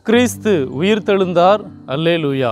கிறிஸ்து உயிர்த்தெழுந்தார் அல்லேலூயா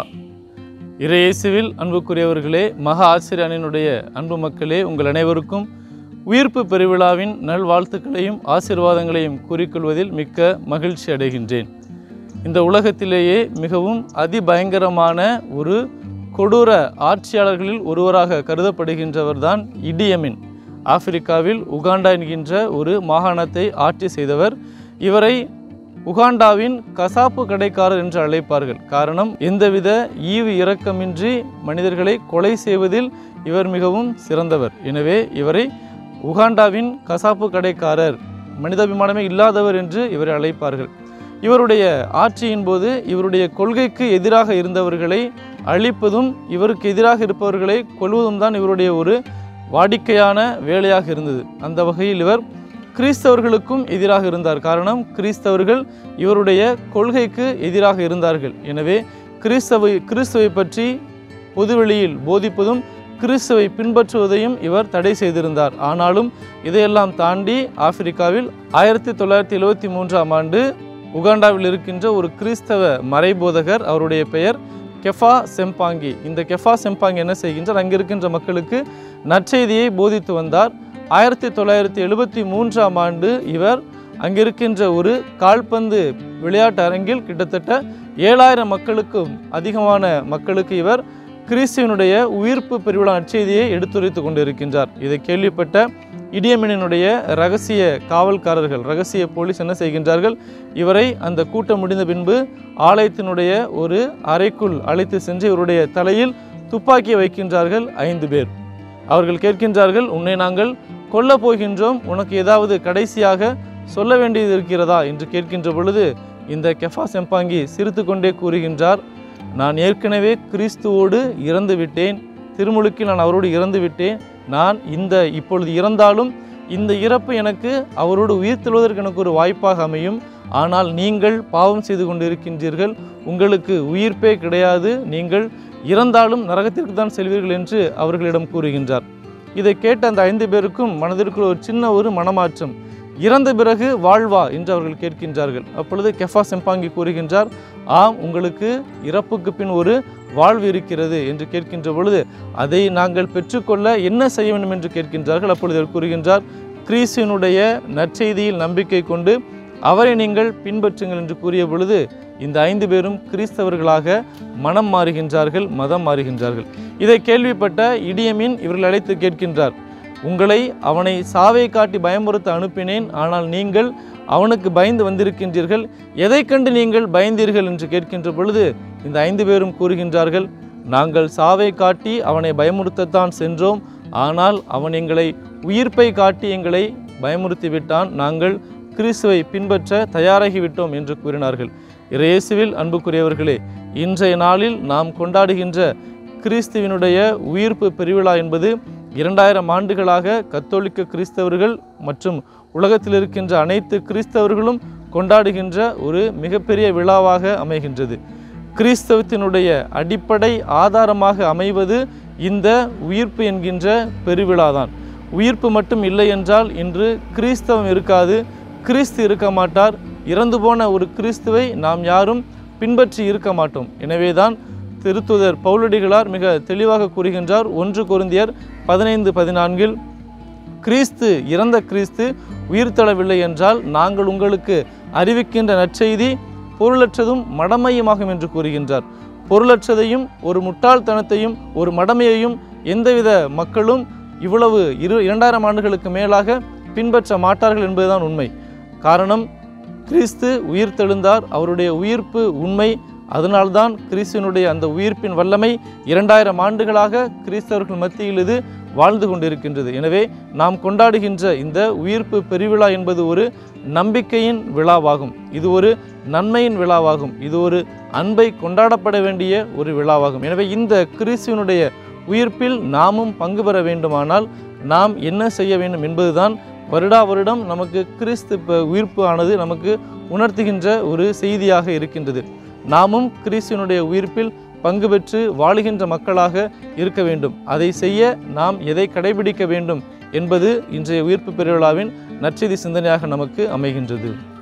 இறையேசுவில் அன்புக்குரியவர்களே மகா ஆசிரியனுடைய அன்பு மக்களே உங்கள் அனைவருக்கும் உயிர்ப்பு பெருவிழாவின் நல்வாழ்த்துக்களையும் ஆசீர்வாதங்களையும் கூறிக்கொள்வதில் மிக்க மகிழ்ச்சி அடைகின்றேன் இந்த உலகத்திலேயே மிகவும் அதிபயங்கரமான ஒரு கொடூர ஆட்சியாளர்களில் ஒருவராக கருதப்படுகின்றவர்தான் இடியமின் ஆப்பிரிக்காவில் உகாண்டா என்கின்ற ஒரு மாகாணத்தை ஆட்சி செய்தவர் இவரை உகாண்டாவின் கசாப்பு கடைக்காரர் என்று அழைப்பார்கள் காரணம் எந்தவித ஈவு இரக்கமின்றி மனிதர்களை கொலை செய்வதில் இவர் மிகவும் சிறந்தவர் எனவே இவரை உகாண்டாவின் கசாப்பு கடைக்காரர் மனிதாபிமானமே இல்லாதவர் என்று இவரை அழைப்பார்கள் இவருடைய ஆட்சியின் போது இவருடைய கொள்கைக்கு எதிராக இருந்தவர்களை அழிப்பதும் இவருக்கு எதிராக இருப்பவர்களை கொல்வதும் தான் இவருடைய ஒரு வாடிக்கையான வேலையாக இருந்தது அந்த வகையில் இவர் கிறிஸ்தவர்களுக்கும் எதிராக இருந்தார் காரணம் கிறிஸ்தவர்கள் இவருடைய கொள்கைக்கு எதிராக இருந்தார்கள் எனவே கிறிஸ்தவை கிறிஸ்துவை பற்றி பொதுவெளியில் போதிப்பதும் கிறிஸ்துவை பின்பற்றுவதையும் இவர் தடை செய்திருந்தார் ஆனாலும் இதையெல்லாம் தாண்டி ஆப்பிரிக்காவில் ஆயிரத்தி தொள்ளாயிரத்தி எழுவத்தி மூன்றாம் ஆண்டு உகாண்டாவில் இருக்கின்ற ஒரு கிறிஸ்தவ மறைபோதகர் அவருடைய பெயர் கெஃபா செம்பாங்கி இந்த கெஃபா செம்பாங்கி என்ன செய்கின்றார் அங்கே இருக்கின்ற மக்களுக்கு நற்செய்தியை போதித்து வந்தார் ஆயிரத்தி தொள்ளாயிரத்தி எழுபத்தி மூன்றாம் ஆண்டு இவர் அங்கிருக்கின்ற ஒரு கால்பந்து விளையாட்டு அரங்கில் கிட்டத்தட்ட ஏழாயிரம் மக்களுக்கும் அதிகமான மக்களுக்கு இவர் கிறிஸ்துவனுடைய உயிர்ப்பு பெருவிழா நற்செய்தியை எடுத்துரைத்து கொண்டிருக்கின்றார் இதை கேள்விப்பட்ட இடியமினுடைய ரகசிய காவல்காரர்கள் ரகசிய போலீஸ் என்ன செய்கின்றார்கள் இவரை அந்த கூட்டம் முடிந்த பின்பு ஆலயத்தினுடைய ஒரு அறைக்குள் அழைத்து சென்று இவருடைய தலையில் துப்பாக்கி வைக்கின்றார்கள் ஐந்து பேர் அவர்கள் கேட்கின்றார்கள் உன்னை நாங்கள் கொல்லப் போகின்றோம் உனக்கு ஏதாவது கடைசியாக சொல்ல வேண்டியது இருக்கிறதா என்று கேட்கின்ற பொழுது இந்த கெஃபா செம்பாங்கி சிரித்து கொண்டே கூறுகின்றார் நான் ஏற்கனவே கிறிஸ்துவோடு இறந்து விட்டேன் திருமுழுக்கில் நான் அவரோடு இறந்து விட்டேன் நான் இந்த இப்பொழுது இறந்தாலும் இந்த இறப்பு எனக்கு அவரோடு உயிர் தெழுவதற்கு எனக்கு ஒரு வாய்ப்பாக அமையும் ஆனால் நீங்கள் பாவம் செய்து கொண்டிருக்கின்றீர்கள் உங்களுக்கு உயிர்ப்பே கிடையாது நீங்கள் இறந்தாலும் நரகத்திற்கு தான் செல்வீர்கள் என்று அவர்களிடம் கூறுகின்றார் இதை கேட்ட அந்த ஐந்து பேருக்கும் மனதிற்குள் ஒரு சின்ன ஒரு மனமாற்றம் இறந்த பிறகு வாழ்வா என்று அவர்கள் கேட்கின்றார்கள் அப்பொழுது கெஃபா செம்பாங்கி கூறுகின்றார் ஆம் உங்களுக்கு இறப்புக்கு பின் ஒரு வாழ்வு இருக்கிறது என்று கேட்கின்ற பொழுது அதை நாங்கள் பெற்றுக்கொள்ள என்ன செய்ய வேண்டும் என்று கேட்கின்றார்கள் அப்பொழுது அவர் கூறுகின்றார் கிறிஸ்துவனுடைய நற்செய்தியில் நம்பிக்கை கொண்டு அவரை நீங்கள் பின்பற்றுங்கள் என்று கூறிய பொழுது இந்த ஐந்து பேரும் கிறிஸ்தவர்களாக மனம் மாறுகின்றார்கள் மதம் மாறுகின்றார்கள் இதை கேள்விப்பட்ட இடியமின் இவர்கள் அழைத்து கேட்கின்றார் உங்களை அவனை சாவை காட்டி பயமுறுத்த அனுப்பினேன் ஆனால் நீங்கள் அவனுக்கு பயந்து வந்திருக்கின்றீர்கள் எதை கண்டு நீங்கள் பயந்தீர்கள் என்று கேட்கின்ற பொழுது இந்த ஐந்து பேரும் கூறுகின்றார்கள் நாங்கள் சாவை காட்டி அவனை பயமுறுத்தத்தான் சென்றோம் ஆனால் அவன் எங்களை உயிர்ப்பை காட்டி எங்களை பயமுறுத்தி விட்டான் நாங்கள் கிறிஸ்துவை பின்பற்ற தயாராகிவிட்டோம் என்று கூறினார்கள் இயேசுவில் அன்புக்குரியவர்களே இன்றைய நாளில் நாம் கொண்டாடுகின்ற கிறிஸ்துவினுடைய உயிர்ப்பு பெருவிழா என்பது இரண்டாயிரம் ஆண்டுகளாக கத்தோலிக்க கிறிஸ்தவர்கள் மற்றும் உலகத்தில் இருக்கின்ற அனைத்து கிறிஸ்தவர்களும் கொண்டாடுகின்ற ஒரு மிகப்பெரிய விழாவாக அமைகின்றது கிறிஸ்தவத்தினுடைய அடிப்படை ஆதாரமாக அமைவது இந்த உயிர்ப்பு என்கின்ற பெருவிழாதான் உயிர்ப்பு மட்டும் இல்லை என்றால் இன்று கிறிஸ்தவம் இருக்காது கிறிஸ்து இருக்க மாட்டார் இறந்து போன ஒரு கிறிஸ்துவை நாம் யாரும் பின்பற்றி இருக்க மாட்டோம் எனவேதான் திருத்துதர் பவுலடிகளார் மிக தெளிவாக கூறுகின்றார் ஒன்று கொருந்தியர் பதினைந்து பதினான்கில் கிறிஸ்து இறந்த கிறிஸ்து உயிர்த்தளவில்லை என்றால் நாங்கள் உங்களுக்கு அறிவிக்கின்ற நற்செய்தி பொருளற்றதும் மடமையுமாகும் என்று கூறுகின்றார் பொருளற்றதையும் ஒரு முட்டாள்தனத்தையும் ஒரு மடமையையும் எந்தவித மக்களும் இவ்வளவு இரு இரண்டாயிரம் ஆண்டுகளுக்கு மேலாக பின்பற்ற மாட்டார்கள் என்பதுதான் உண்மை காரணம் கிறிஸ்து உயிர் தெழுந்தார் அவருடைய உயிர்ப்பு உண்மை அதனால்தான் கிறிஸ்துவனுடைய அந்த உயிர்ப்பின் வல்லமை இரண்டாயிரம் ஆண்டுகளாக கிறிஸ்தவர்கள் மத்தியில் இது வாழ்ந்து கொண்டிருக்கின்றது எனவே நாம் கொண்டாடுகின்ற இந்த உயிர்ப்பு பெருவிழா என்பது ஒரு நம்பிக்கையின் விழாவாகும் இது ஒரு நன்மையின் விழாவாகும் இது ஒரு அன்பை கொண்டாடப்பட வேண்டிய ஒரு விழாவாகும் எனவே இந்த கிறிஸ்துவனுடைய உயிர்ப்பில் நாமும் பங்கு பெற வேண்டுமானால் நாம் என்ன செய்ய வேண்டும் என்பதுதான் வருடா வருடம் நமக்கு கிறிஸ்து ப- உயிர்ப்பு ஆனது நமக்கு உணர்த்துகின்ற ஒரு செய்தியாக இருக்கின்றது நாமும் கிறிஸ்துவனுடைய உயிர்ப்பில் பங்கு பெற்று வாழுகின்ற மக்களாக இருக்க வேண்டும் அதை செய்ய நாம் எதை கடைபிடிக்க வேண்டும் என்பது இன்றைய உயிர்ப்பு பெருவிழாவின் நற்செய்தி சிந்தனையாக நமக்கு அமைகின்றது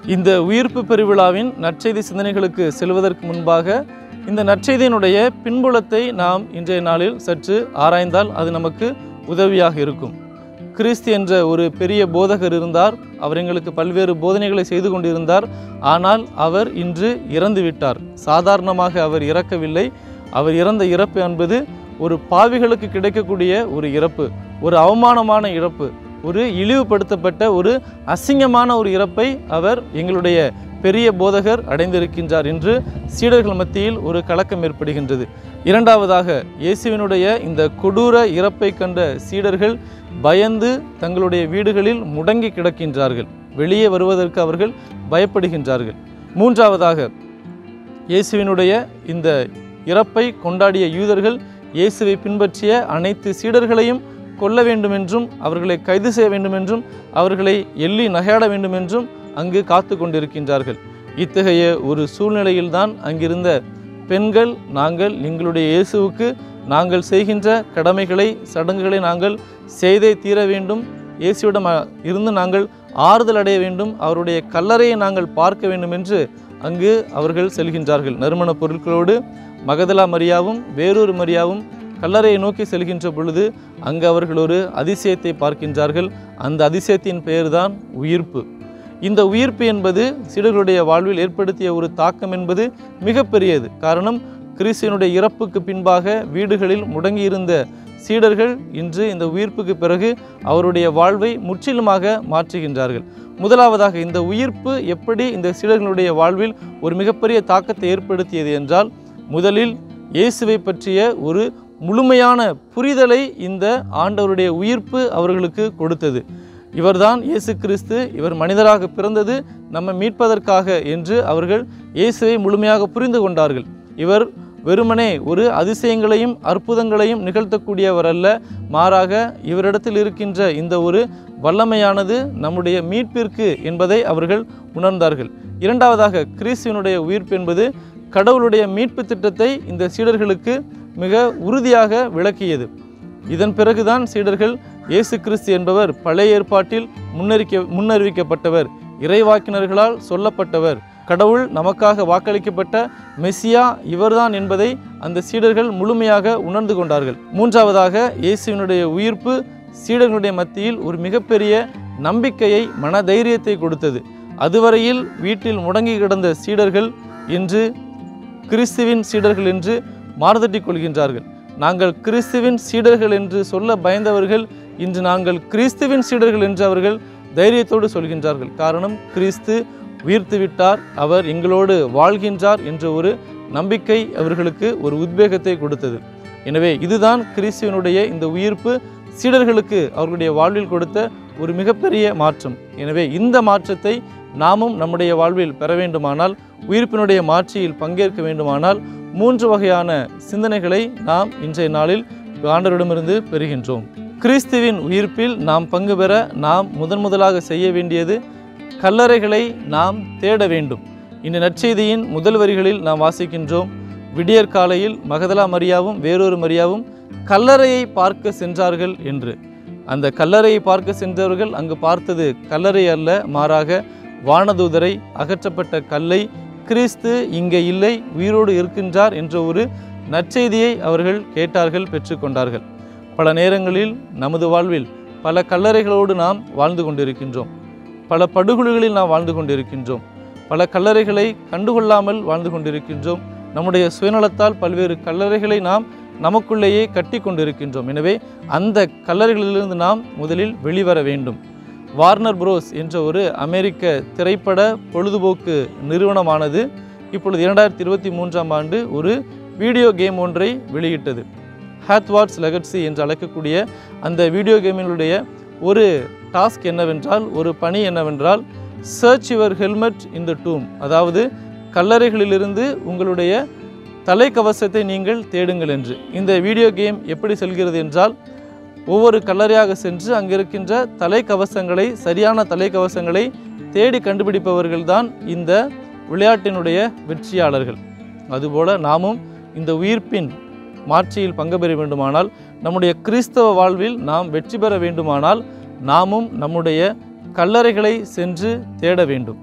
இந்த உயிர்ப்பு பெருவிழாவின் நற்செய்தி சிந்தனைகளுக்கு செல்வதற்கு முன்பாக இந்த நற்செய்தியினுடைய பின்புலத்தை நாம் இன்றைய நாளில் சற்று ஆராய்ந்தால் அது நமக்கு உதவியாக இருக்கும் கிறிஸ்து என்ற ஒரு பெரிய போதகர் இருந்தார் அவர் எங்களுக்கு பல்வேறு போதனைகளை செய்து கொண்டிருந்தார் ஆனால் அவர் இன்று இறந்து விட்டார் சாதாரணமாக அவர் இறக்கவில்லை அவர் இறந்த இறப்பு என்பது ஒரு பாவிகளுக்கு கிடைக்கக்கூடிய ஒரு இறப்பு ஒரு அவமானமான இறப்பு ஒரு இழிவுபடுத்தப்பட்ட ஒரு அசிங்கமான ஒரு இறப்பை அவர் எங்களுடைய பெரிய போதகர் அடைந்திருக்கின்றார் என்று சீடர்கள் மத்தியில் ஒரு கலக்கம் ஏற்படுகின்றது இரண்டாவதாக இயேசுவினுடைய இந்த கொடூர இறப்பை கண்ட சீடர்கள் பயந்து தங்களுடைய வீடுகளில் முடங்கி கிடக்கின்றார்கள் வெளியே வருவதற்கு அவர்கள் பயப்படுகின்றார்கள் மூன்றாவதாக இயேசுவினுடைய இந்த இறப்பை கொண்டாடிய யூதர்கள் இயேசுவை பின்பற்றிய அனைத்து சீடர்களையும் கொல்ல வேண்டுமென்றும் அவர்களை கைது செய்ய வேண்டுமென்றும் அவர்களை எள்ளி நகையாட வேண்டுமென்றும் அங்கு காத்து கொண்டிருக்கின்றார்கள் இத்தகைய ஒரு சூழ்நிலையில்தான் அங்கிருந்த பெண்கள் நாங்கள் எங்களுடைய இயேசுவுக்கு நாங்கள் செய்கின்ற கடமைகளை சடங்குகளை நாங்கள் செய்தே தீர வேண்டும் இயேசுவிடம் அ, இருந்து நாங்கள் ஆறுதல் அடைய வேண்டும் அவருடைய கல்லறையை நாங்கள் பார்க்க வேண்டும் என்று அங்கு அவர்கள் செல்கின்றார்கள் நறுமண பொருட்களோடு மகதலா மரியாவும் வேறொரு மரியாவும் கல்லறையை நோக்கி செல்கின்ற பொழுது அங்கு அவர்கள் ஒரு அதிசயத்தை பார்க்கின்றார்கள் அந்த அதிசயத்தின் பெயர்தான் உயிர்ப்பு இந்த உயிர்ப்பு என்பது சீடர்களுடைய வாழ்வில் ஏற்படுத்திய ஒரு தாக்கம் என்பது மிகப்பெரியது காரணம் கிறிஸ்துவனுடைய இறப்புக்கு பின்பாக வீடுகளில் முடங்கியிருந்த சீடர்கள் இன்று இந்த உயிர்ப்புக்கு பிறகு அவருடைய வாழ்வை முற்றிலுமாக மாற்றுகின்றார்கள் முதலாவதாக இந்த உயிர்ப்பு எப்படி இந்த சீடர்களுடைய வாழ்வில் ஒரு மிகப்பெரிய தாக்கத்தை ஏற்படுத்தியது என்றால் முதலில் இயேசுவை பற்றிய ஒரு முழுமையான புரிதலை இந்த ஆண்டவருடைய உயிர்ப்பு அவர்களுக்கு கொடுத்தது இவர்தான் இயேசு கிறிஸ்து இவர் மனிதராக பிறந்தது நம்ம மீட்பதற்காக என்று அவர்கள் இயேசுவை முழுமையாக புரிந்து கொண்டார்கள் இவர் வெறுமனே ஒரு அதிசயங்களையும் அற்புதங்களையும் நிகழ்த்தக்கூடியவர் அல்ல மாறாக இவரிடத்தில் இருக்கின்ற இந்த ஒரு வல்லமையானது நம்முடைய மீட்பிற்கு என்பதை அவர்கள் உணர்ந்தார்கள் இரண்டாவதாக கிறிஸ்துவனுடைய உயிர்ப்பு என்பது கடவுளுடைய மீட்பு திட்டத்தை இந்த சீடர்களுக்கு மிக உறுதியாக விளக்கியது இதன் பிறகுதான் சீடர்கள் இயேசு கிறிஸ்து என்பவர் பழைய ஏற்பாட்டில் முன்னறிக்க முன்னறிவிக்கப்பட்டவர் இறைவாக்கினர்களால் சொல்லப்பட்டவர் கடவுள் நமக்காக வாக்களிக்கப்பட்ட மெஸ்ஸியா இவர்தான் என்பதை அந்த சீடர்கள் முழுமையாக உணர்ந்து கொண்டார்கள் மூன்றாவதாக இயேசுவினுடைய உயிர்ப்பு சீடர்களுடைய மத்தியில் ஒரு மிகப்பெரிய நம்பிக்கையை மனதைரியத்தை கொடுத்தது அதுவரையில் வீட்டில் முடங்கி கிடந்த சீடர்கள் இன்று கிறிஸ்துவின் சீடர்கள் என்று மாறுதட்டிக் கொள்கின்றார்கள் நாங்கள் கிறிஸ்துவின் சீடர்கள் என்று சொல்ல பயந்தவர்கள் இன்று நாங்கள் கிறிஸ்துவின் சீடர்கள் என்று அவர்கள் தைரியத்தோடு சொல்கின்றார்கள் காரணம் கிறிஸ்து உயிர்த்து விட்டார் அவர் எங்களோடு வாழ்கின்றார் என்ற ஒரு நம்பிக்கை அவர்களுக்கு ஒரு உத்வேகத்தை கொடுத்தது எனவே இதுதான் கிறிஸ்துவனுடைய இந்த உயிர்ப்பு சீடர்களுக்கு அவர்களுடைய வாழ்வில் கொடுத்த ஒரு மிகப்பெரிய மாற்றம் எனவே இந்த மாற்றத்தை நாமும் நம்முடைய வாழ்வில் பெற வேண்டுமானால் உயிர்ப்பினுடைய மாட்சியில் பங்கேற்க வேண்டுமானால் மூன்று வகையான சிந்தனைகளை நாம் இன்றைய நாளில் ஆண்டவரிடமிருந்து பெறுகின்றோம் கிறிஸ்துவின் உயிர்ப்பில் நாம் பங்கு பெற நாம் முதன் முதலாக செய்ய வேண்டியது கல்லறைகளை நாம் தேட வேண்டும் இந்த நற்செய்தியின் முதல் வரிகளில் நாம் வாசிக்கின்றோம் விடியற் காலையில் மகதலா மரியாவும் வேறொரு மரியாவும் கல்லறையை பார்க்க சென்றார்கள் என்று அந்த கல்லறையை பார்க்க சென்றவர்கள் அங்கு பார்த்தது கல்லறை அல்ல மாறாக வானதூதரை அகற்றப்பட்ட கல்லை கிறிஸ்து இங்கே இல்லை உயிரோடு இருக்கின்றார் என்ற ஒரு நற்செய்தியை அவர்கள் கேட்டார்கள் பெற்றுக்கொண்டார்கள் பல நேரங்களில் நமது வாழ்வில் பல கல்லறைகளோடு நாம் வாழ்ந்து கொண்டிருக்கின்றோம் பல படுகொலிகளில் நாம் வாழ்ந்து கொண்டிருக்கின்றோம் பல கல்லறைகளை கண்டுகொள்ளாமல் வாழ்ந்து கொண்டிருக்கின்றோம் நம்முடைய சுயநலத்தால் பல்வேறு கல்லறைகளை நாம் நமக்குள்ளேயே கட்டி கொண்டிருக்கின்றோம் எனவே அந்த கல்லறைகளிலிருந்து நாம் முதலில் வெளிவர வேண்டும் வார்னர் புரோஸ் என்ற ஒரு அமெரிக்க திரைப்பட பொழுதுபோக்கு நிறுவனமானது இப்பொழுது இரண்டாயிரத்தி இருபத்தி மூன்றாம் ஆண்டு ஒரு வீடியோ கேம் ஒன்றை வெளியிட்டது ஹேத்வார்ட்ஸ் லெகட்ஸி என்று அழைக்கக்கூடிய அந்த வீடியோ கேமினுடைய ஒரு டாஸ்க் என்னவென்றால் ஒரு பணி என்னவென்றால் search your helmet in the tomb அதாவது கல்லறைகளிலிருந்து உங்களுடைய தலைக்கவசத்தை நீங்கள் தேடுங்கள் என்று இந்த வீடியோ கேம் எப்படி செல்கிறது என்றால் ஒவ்வொரு கல்லறையாக சென்று அங்கே இருக்கின்ற தலைக்கவசங்களை சரியான தலைக்கவசங்களை தேடி கண்டுபிடிப்பவர்கள்தான் இந்த விளையாட்டினுடைய வெற்றியாளர்கள் அதுபோல நாமும் இந்த உயிர்ப்பின் மாட்சியில் பங்கு பெற வேண்டுமானால் நம்முடைய கிறிஸ்தவ வாழ்வில் நாம் வெற்றி பெற வேண்டுமானால் நாமும் நம்முடைய கல்லறைகளை சென்று தேட வேண்டும்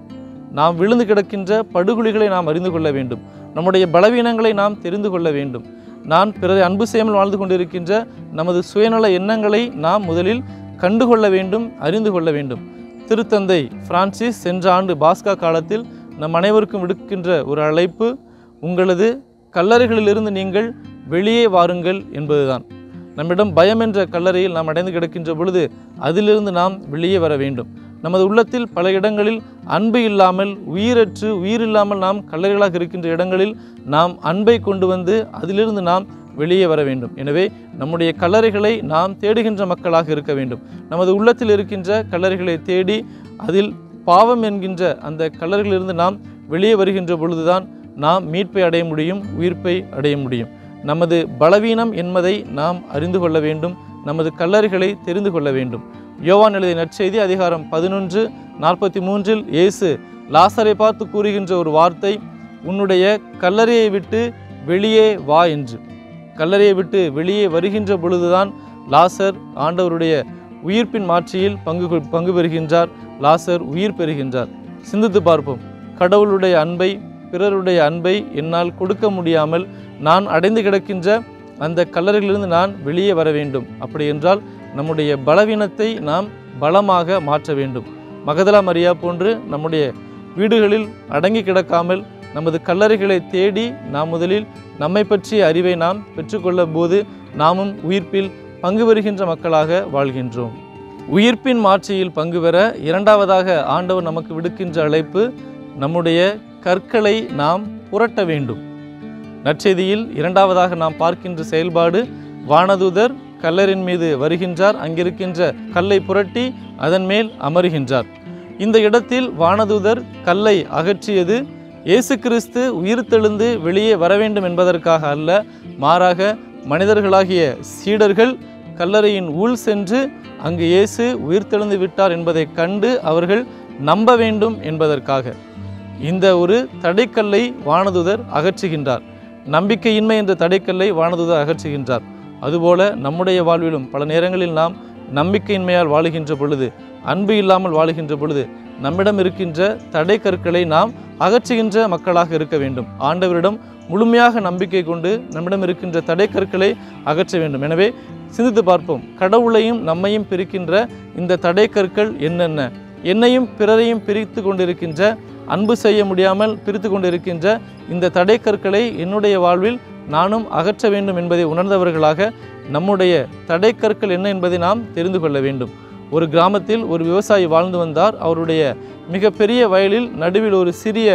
நாம் விழுந்து கிடக்கின்ற படுகொலிகளை நாம் அறிந்து கொள்ள வேண்டும் நம்முடைய பலவீனங்களை நாம் தெரிந்து கொள்ள வேண்டும் நான் பிறரை அன்பு செய்யாமல் வாழ்ந்து கொண்டிருக்கின்ற நமது சுயநல எண்ணங்களை நாம் முதலில் கண்டுகொள்ள வேண்டும் அறிந்து கொள்ள வேண்டும் திருத்தந்தை பிரான்சிஸ் சென்ற ஆண்டு பாஸ்கா காலத்தில் நம் அனைவருக்கும் விடுக்கின்ற ஒரு அழைப்பு உங்களது கல்லறைகளிலிருந்து நீங்கள் வெளியே வாருங்கள் என்பதுதான் நம்மிடம் பயம் என்ற கல்லறையில் நாம் அடைந்து கிடக்கின்ற பொழுது அதிலிருந்து நாம் வெளியே வர வேண்டும் நமது உள்ளத்தில் பல இடங்களில் அன்பு இல்லாமல் உயிரற்று உயிரில்லாமல் நாம் கல்லறைகளாக இருக்கின்ற இடங்களில் நாம் அன்பை கொண்டு வந்து அதிலிருந்து நாம் வெளியே வர வேண்டும் எனவே நம்முடைய கல்லறைகளை நாம் தேடுகின்ற மக்களாக இருக்க வேண்டும் நமது உள்ளத்தில் இருக்கின்ற கல்லறைகளை தேடி அதில் பாவம் என்கின்ற அந்த கல்லறைகளிலிருந்து நாம் வெளியே வருகின்ற பொழுதுதான் நாம் மீட்பை அடைய முடியும் உயிர்ப்பை அடைய முடியும் நமது பலவீனம் என்பதை நாம் அறிந்து கொள்ள வேண்டும் நமது கல்லறைகளை தெரிந்து கொள்ள வேண்டும் யோவான் எழுதிய நற்செய்தி அதிகாரம் பதினொன்று நாற்பத்தி மூன்றில் இயேசு லாசரை பார்த்து கூறுகின்ற ஒரு வார்த்தை உன்னுடைய கல்லறையை விட்டு வெளியே வா என்று கல்லறையை விட்டு வெளியே வருகின்ற பொழுதுதான் லாசர் ஆண்டவருடைய உயிர்ப்பின் மாட்சியில் பங்கு கொள்- பங்கு பெறுகின்றார் லாசர் உயிர் பெறுகின்றார் சிந்தித்து பார்ப்போம் கடவுளுடைய அன்பை பிறருடைய அன்பை என்னால் கொடுக்க முடியாமல் நான் அடைந்து கிடக்கின்ற அந்த கல்லறைகளிலிருந்து நான் வெளியே வர வேண்டும் அப்படி என்றால் நம்முடைய பலவீனத்தை நாம் பலமாக மாற்ற வேண்டும் மகதலா மரியா போன்று நம்முடைய வீடுகளில் அடங்கி கிடக்காமல் நமது கல்லறைகளை தேடி நாம் முதலில் நம்மை பற்றிய அறிவை நாம் பெற்றுக்கொள்ள போது நாமும் உயிர்ப்பில் பங்கு பெறுகின்ற மக்களாக வாழ்கின்றோம் உயிர்ப்பின் மாட்சியில் பங்கு பெற இரண்டாவதாக ஆண்டவர் நமக்கு விடுக்கின்ற அழைப்பு நம்முடைய கற்களை நாம் புரட்ட வேண்டும் நற்செய்தியில் இரண்டாவதாக நாம் பார்க்கின்ற செயல்பாடு வானதூதர் கல்லரின் மீது வருகின்றார் அங்கிருக்கின்ற கல்லை புரட்டி அதன் மேல் அமருகின்றார் இந்த இடத்தில் வானதூதர் கல்லை அகற்றியது இயேசு கிறிஸ்து உயிர்த்தெழுந்து வெளியே வர வேண்டும் என்பதற்காக அல்ல மாறாக மனிதர்களாகிய சீடர்கள் கல்லறையின் உள் சென்று அங்கு இயேசு உயிர்த்தெழுந்து விட்டார் என்பதை கண்டு அவர்கள் நம்ப வேண்டும் என்பதற்காக இந்த ஒரு தடைக்கல்லை வானதுதர் அகற்றுகின்றார் நம்பிக்கையின்மை என்ற தடைக்கல்லை வானதுதர் அகற்றுகின்றார் அதுபோல நம்முடைய வாழ்விலும் பல நேரங்களில் நாம் நம்பிக்கையின்மையால் வாழுகின்ற பொழுது அன்பு இல்லாமல் வாழுகின்ற பொழுது நம்மிடம் இருக்கின்ற தடை கற்களை நாம் அகற்றுகின்ற மக்களாக இருக்க வேண்டும் ஆண்டவரிடம் முழுமையாக நம்பிக்கை கொண்டு நம்மிடம் இருக்கின்ற தடை கற்களை அகற்ற வேண்டும் எனவே சிந்தித்து பார்ப்போம் கடவுளையும் நம்மையும் பிரிக்கின்ற இந்த தடை கற்கள் என்னென்ன என்னையும் பிறரையும் பிரித்து கொண்டிருக்கின்ற அன்பு செய்ய முடியாமல் பிரித்து கொண்டிருக்கின்ற இந்த தடை கற்களை என்னுடைய வாழ்வில் நானும் அகற்ற வேண்டும் என்பதை உணர்ந்தவர்களாக நம்முடைய தடை கற்கள் என்ன என்பதை நாம் தெரிந்து கொள்ள வேண்டும் ஒரு கிராமத்தில் ஒரு விவசாயி வாழ்ந்து வந்தார் அவருடைய மிகப்பெரிய வயலில் நடுவில் ஒரு சிறிய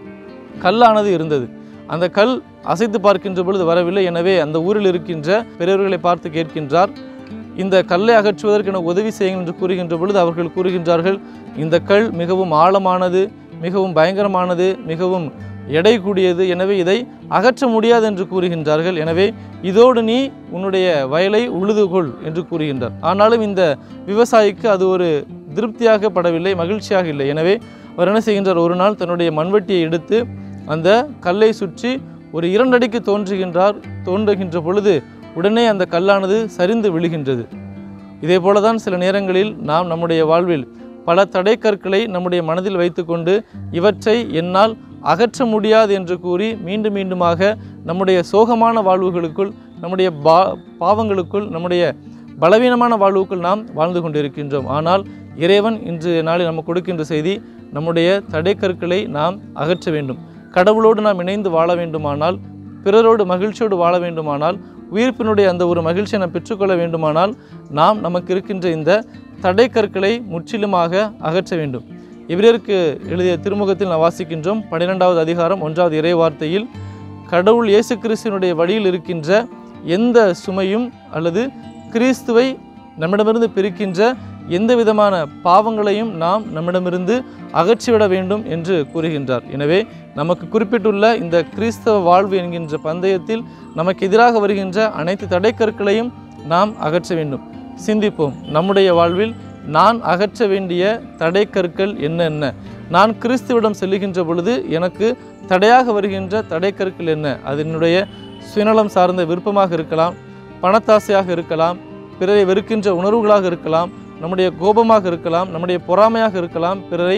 கல்லானது இருந்தது அந்த கல் அசைத்து பார்க்கின்ற பொழுது வரவில்லை எனவே அந்த ஊரில் இருக்கின்ற பெரியவர்களை பார்த்து கேட்கின்றார் இந்த கல்லை அகற்றுவதற்கு எனக்கு உதவி செய்யுங்கள் என்று கூறுகின்ற பொழுது அவர்கள் கூறுகின்றார்கள் இந்த கல் மிகவும் ஆழமானது மிகவும் பயங்கரமானது மிகவும் எடை கூடியது எனவே இதை அகற்ற முடியாது என்று கூறுகின்றார்கள் எனவே இதோடு நீ உன்னுடைய வயலை உழுதுகொள் என்று கூறுகின்றார் ஆனாலும் இந்த விவசாயிக்கு அது ஒரு திருப்தியாக படவில்லை மகிழ்ச்சியாக இல்லை எனவே அவர் என்ன செய்கின்றார் ஒரு நாள் தன்னுடைய மண்வெட்டியை எடுத்து அந்த கல்லை சுற்றி ஒரு இரண்டடிக்கு தோன்றுகின்றார் தோன்றுகின்ற பொழுது உடனே அந்த கல்லானது சரிந்து விழுகின்றது இதே போலதான் சில நேரங்களில் நாம் நம்முடைய வாழ்வில் பல தடை கற்களை நம்முடைய மனதில் வைத்துக்கொண்டு இவற்றை என்னால் அகற்ற முடியாது என்று கூறி மீண்டும் மீண்டுமாக நம்முடைய சோகமான வாழ்வுகளுக்குள் நம்முடைய பா பாவங்களுக்குள் நம்முடைய பலவீனமான வாழ்வுக்குள் நாம் வாழ்ந்து கொண்டிருக்கின்றோம் ஆனால் இறைவன் இன்று நாளில் நமக்கு கொடுக்கின்ற செய்தி நம்முடைய தடை கற்களை நாம் அகற்ற வேண்டும் கடவுளோடு நாம் இணைந்து வாழ வேண்டுமானால் பிறரோடு மகிழ்ச்சியோடு வாழ வேண்டுமானால் உயிர்ப்பினுடைய அந்த ஒரு மகிழ்ச்சியை நாம் பெற்றுக்கொள்ள வேண்டுமானால் நாம் நமக்கு இருக்கின்ற இந்த தடை கற்களை முற்றிலுமாக அகற்ற வேண்டும் இவருக்கு எழுதிய திருமுகத்தில் நாம் வாசிக்கின்றோம் பன்னிரெண்டாவது அதிகாரம் ஒன்றாவது இறை வார்த்தையில் கடவுள் இயேசு கிறிஸ்துவனுடைய வழியில் இருக்கின்ற எந்த சுமையும் அல்லது கிறிஸ்துவை நம்மிடமிருந்து பிரிக்கின்ற எந்த விதமான பாவங்களையும் நாம் நம்மிடமிருந்து அகற்றிவிட வேண்டும் என்று கூறுகின்றார் எனவே நமக்கு குறிப்பிட்டுள்ள இந்த கிறிஸ்தவ வாழ்வு என்கின்ற பந்தயத்தில் நமக்கு எதிராக வருகின்ற அனைத்து தடைக்கற்களையும் நாம் அகற்ற வேண்டும் சிந்திப்போம் நம்முடைய வாழ்வில் நான் அகற்ற வேண்டிய தடைக்கற்கள் என்னென்ன நான் கிறிஸ்துவிடம் செல்லுகின்ற பொழுது எனக்கு தடையாக வருகின்ற தடைக்கற்கள் என்ன அது என்னுடைய சுயநலம் சார்ந்த விருப்பமாக இருக்கலாம் பணத்தாசையாக இருக்கலாம் பிறரை வெறுக்கின்ற உணர்வுகளாக இருக்கலாம் நம்முடைய கோபமாக இருக்கலாம் நம்முடைய பொறாமையாக இருக்கலாம் பிறரை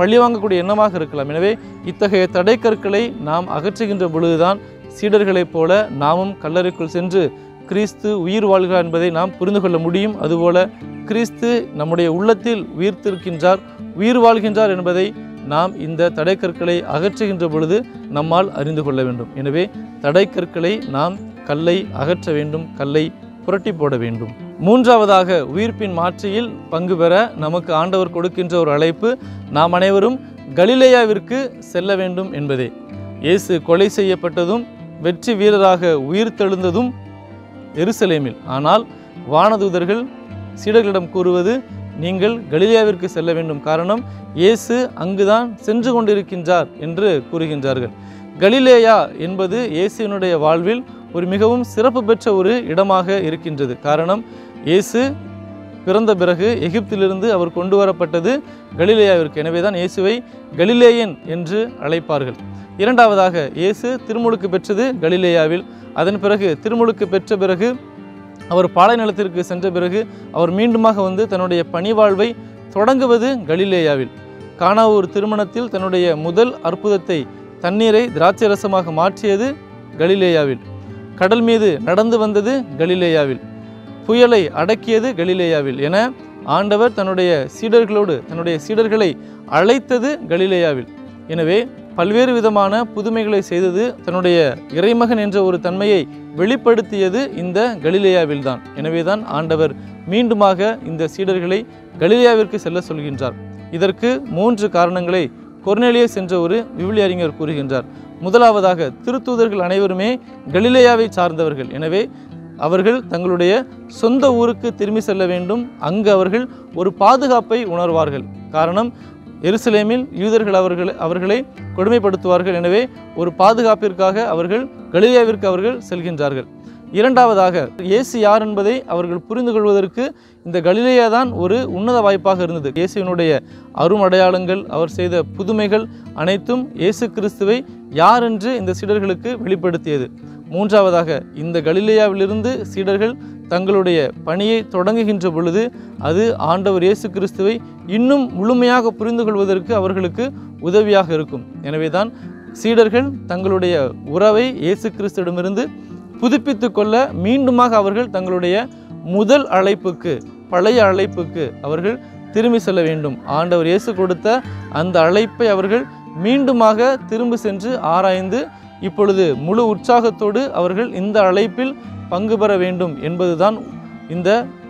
பழி வாங்கக்கூடிய எண்ணமாக இருக்கலாம் எனவே இத்தகைய தடைக்கற்களை நாம் அகற்றுகின்ற பொழுதுதான் சீடர்களைப் போல நாமும் கல்லறைக்குள் சென்று கிறிஸ்து உயிர் வாழ்கிறார் என்பதை நாம் புரிந்து கொள்ள முடியும் அதுபோல கிறிஸ்து நம்முடைய உள்ளத்தில் உயிர்த்திருக்கின்றார் உயிர் வாழ்கின்றார் என்பதை நாம் இந்த தடைக்கற்களை அகற்றுகின்ற பொழுது நம்மால் அறிந்து கொள்ள வேண்டும் எனவே தடைக்கற்களை நாம் கல்லை அகற்ற வேண்டும் கல்லை புரட்டி போட வேண்டும் மூன்றாவதாக உயிர்ப்பின் மாற்றியில் பங்கு பெற நமக்கு ஆண்டவர் கொடுக்கின்ற ஒரு அழைப்பு நாம் அனைவரும் கலிலேயாவிற்கு செல்ல வேண்டும் என்பதே இயேசு கொலை செய்யப்பட்டதும் வெற்றி வீரராக உயிர் தெழுந்ததும் எருசலேமில் ஆனால் வானதூதர்கள் சீடர்களிடம் கூறுவது நீங்கள் கலிலேயாவிற்கு செல்ல வேண்டும் காரணம் இயேசு அங்குதான் சென்று கொண்டிருக்கின்றார் என்று கூறுகின்றார்கள் கலிலேயா என்பது இயேசுவினுடைய வாழ்வில் ஒரு மிகவும் சிறப்பு பெற்ற ஒரு இடமாக இருக்கின்றது காரணம் இயேசு பிறந்த பிறகு எகிப்திலிருந்து அவர் கொண்டு வரப்பட்டது கலிலேயாவிற்கு எனவே தான் இயேசுவை கலிலேயன் என்று அழைப்பார்கள் இரண்டாவதாக இயேசு திருமுழுக்கு பெற்றது கலிலேயாவில் அதன் பிறகு திருமுழுக்கு பெற்ற பிறகு அவர் பாலை நிலத்திற்கு சென்ற பிறகு அவர் மீண்டுமாக வந்து தன்னுடைய பணிவாழ்வை தொடங்குவது கலிலேயாவில் கானாவூர் திருமணத்தில் தன்னுடைய முதல் அற்புதத்தை தண்ணீரை திராட்சை ரசமாக மாற்றியது கலிலேயாவில் கடல் மீது நடந்து வந்தது கலிலேயாவில் புயலை அடக்கியது கலிலேயாவில் என ஆண்டவர் தன்னுடைய சீடர்களோடு தன்னுடைய சீடர்களை அழைத்தது கலிலேயாவில் எனவே பல்வேறு விதமான புதுமைகளை செய்தது தன்னுடைய இறைமகன் என்ற ஒரு தன்மையை வெளிப்படுத்தியது இந்த கலிலேயாவில் தான் எனவேதான் ஆண்டவர் மீண்டுமாக இந்த சீடர்களை கலிலேயாவிற்கு செல்ல சொல்கின்றார் இதற்கு மூன்று காரணங்களை கொர்நேலியஸ் என்ற ஒரு விவிலிய அறிஞர் கூறுகின்றார் முதலாவதாக திருத்தூதர்கள் அனைவருமே கலிலேயாவை சார்ந்தவர்கள் எனவே அவர்கள் தங்களுடைய சொந்த ஊருக்கு திரும்பி செல்ல வேண்டும் அங்கு அவர்கள் ஒரு பாதுகாப்பை உணர்வார்கள் காரணம் எருசலேமில் யூதர்கள் அவர்கள் அவர்களை கொடுமைப்படுத்துவார்கள் எனவே ஒரு பாதுகாப்பிற்காக அவர்கள் கலிலேயாவிற்கு அவர்கள் செல்கின்றார்கள் இரண்டாவதாக இயேசு யார் என்பதை அவர்கள் புரிந்து கொள்வதற்கு இந்த கலிலேயா தான் ஒரு உன்னத வாய்ப்பாக இருந்தது இயேசுவினுடைய அருமடையாளங்கள் அவர் செய்த புதுமைகள் அனைத்தும் இயேசு கிறிஸ்துவை யார் என்று இந்த சீடர்களுக்கு வெளிப்படுத்தியது மூன்றாவதாக இந்த கலிலேயாவிலிருந்து சீடர்கள் தங்களுடைய பணியை தொடங்குகின்ற பொழுது அது ஆண்டவர் இயேசு கிறிஸ்துவை இன்னும் முழுமையாக புரிந்து கொள்வதற்கு அவர்களுக்கு உதவியாக இருக்கும் எனவேதான் சீடர்கள் தங்களுடைய உறவை இயேசு கிறிஸ்துவிடமிருந்து புதுப்பித்து கொள்ள மீண்டுமாக அவர்கள் தங்களுடைய முதல் அழைப்புக்கு பழைய அழைப்புக்கு அவர்கள் திரும்பி செல்ல வேண்டும் ஆண்டவர் இயேசு கொடுத்த அந்த அழைப்பை அவர்கள் மீண்டுமாக திரும்பி சென்று ஆராய்ந்து இப்பொழுது முழு உற்சாகத்தோடு அவர்கள் இந்த அழைப்பில் பங்கு பெற வேண்டும் என்பதுதான் இந்த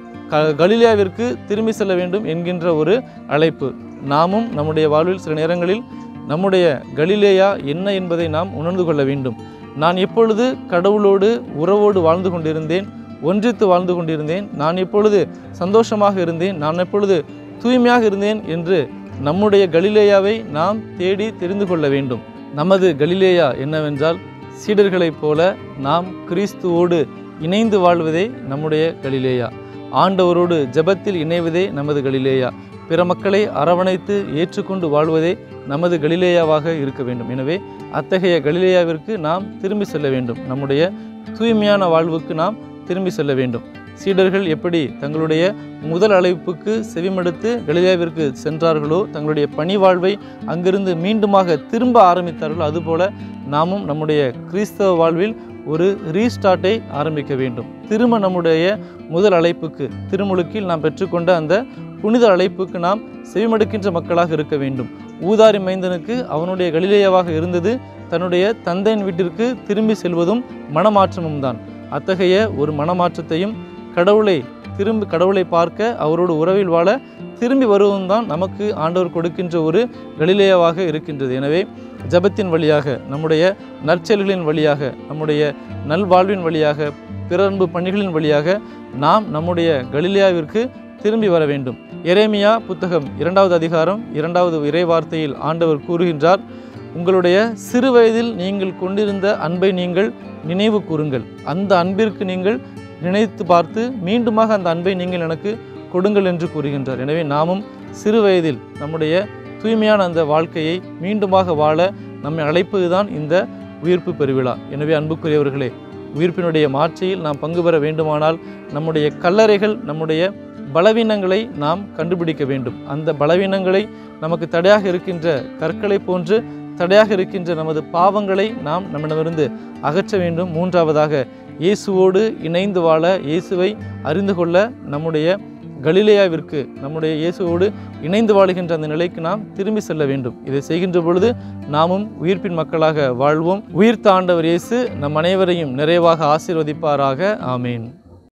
க கலிலியாவிற்கு திரும்பி செல்ல வேண்டும் என்கின்ற ஒரு அழைப்பு நாமும் நம்முடைய வாழ்வில் சில நேரங்களில் நம்முடைய கலிலேயா என்ன என்பதை நாம் உணர்ந்து கொள்ள வேண்டும் நான் எப்பொழுது கடவுளோடு உறவோடு வாழ்ந்து கொண்டிருந்தேன் ஒன்றித்து வாழ்ந்து கொண்டிருந்தேன் நான் எப்பொழுது சந்தோஷமாக இருந்தேன் நான் எப்பொழுது தூய்மையாக இருந்தேன் என்று நம்முடைய கலிலேயாவை நாம் தேடி தெரிந்து கொள்ள வேண்டும் நமது கலிலேயா என்னவென்றால் சீடர்களைப் போல நாம் கிறிஸ்துவோடு இணைந்து வாழ்வதே நம்முடைய கலிலேயா ஆண்டவரோடு ஜெபத்தில் இணைவதே நமது கலிலேயா பிற மக்களை அரவணைத்து ஏற்றுக்கொண்டு வாழ்வதே நமது கலிலேயாவாக இருக்க வேண்டும் எனவே அத்தகைய கலிலேயாவிற்கு நாம் திரும்பி செல்ல வேண்டும் நம்முடைய தூய்மையான வாழ்வுக்கு நாம் திரும்பி செல்ல வேண்டும் சீடர்கள் எப்படி தங்களுடைய முதல் அழைப்புக்கு செவிமடுத்து கலிலேயாவிற்கு சென்றார்களோ தங்களுடைய பணி வாழ்வை அங்கிருந்து மீண்டுமாக திரும்ப ஆரம்பித்தார்களோ அதுபோல நாமும் நம்முடைய கிறிஸ்தவ வாழ்வில் ஒரு ரீஸ்டார்ட்டை ஆரம்பிக்க வேண்டும் திரும்ப நம்முடைய முதல் அழைப்புக்கு திருமுழுக்கில் நாம் பெற்றுக்கொண்ட அந்த புனித அழைப்புக்கு நாம் செவிமடுக்கின்ற மக்களாக இருக்க வேண்டும் ஊதாரி மைந்தனுக்கு அவனுடைய கலிலேயாவாக இருந்தது தன்னுடைய தந்தையின் வீட்டிற்கு திரும்பி செல்வதும் மனமாற்றமும் தான் அத்தகைய ஒரு மனமாற்றத்தையும் கடவுளை திரும்பி கடவுளை பார்க்க அவரோடு உறவில் வாழ திரும்பி வருவதும் தான் நமக்கு ஆண்டவர் கொடுக்கின்ற ஒரு கலிலேயாவாக இருக்கின்றது எனவே ஜபத்தின் வழியாக நம்முடைய நற்செயல்களின் வழியாக நம்முடைய நல்வாழ்வின் வழியாக பிறன்பு பணிகளின் வழியாக நாம் நம்முடைய கலிலேயாவிற்கு திரும்பி வர வேண்டும் எரேமியா புத்தகம் இரண்டாவது அதிகாரம் இரண்டாவது இறைவார்த்தையில் ஆண்டவர் கூறுகின்றார் உங்களுடைய சிறு வயதில் நீங்கள் கொண்டிருந்த அன்பை நீங்கள் நினைவு கூறுங்கள் அந்த அன்பிற்கு நீங்கள் நினைத்து பார்த்து மீண்டுமாக அந்த அன்பை நீங்கள் எனக்கு கொடுங்கள் என்று கூறுகின்றார் எனவே நாமும் சிறு வயதில் நம்முடைய தூய்மையான அந்த வாழ்க்கையை மீண்டுமாக வாழ நம்மை அழைப்பதுதான் இந்த உயிர்ப்பு பெருவிழா எனவே அன்புக்குரியவர்களே உயிர்ப்பினுடைய மாட்சியில் நாம் பங்கு பெற வேண்டுமானால் நம்முடைய கல்லறைகள் நம்முடைய பலவீனங்களை நாம் கண்டுபிடிக்க வேண்டும் அந்த பலவீனங்களை நமக்கு தடையாக இருக்கின்ற கற்களை போன்று தடையாக இருக்கின்ற நமது பாவங்களை நாம் நம்மிடமிருந்து அகற்ற வேண்டும் மூன்றாவதாக இயேசுவோடு இணைந்து வாழ இயேசுவை அறிந்து கொள்ள நம்முடைய கலிலேயாவிற்கு நம்முடைய இயேசுவோடு இணைந்து வாழுகின்ற அந்த நிலைக்கு நாம் திரும்பி செல்ல வேண்டும் இதை செய்கின்ற பொழுது நாமும் உயிர்ப்பின் மக்களாக வாழ்வோம் உயிர்த்த ஆண்டவர் இயேசு நம் அனைவரையும் நிறைவாக ஆசீர்வதிப்பாராக ஆமீன்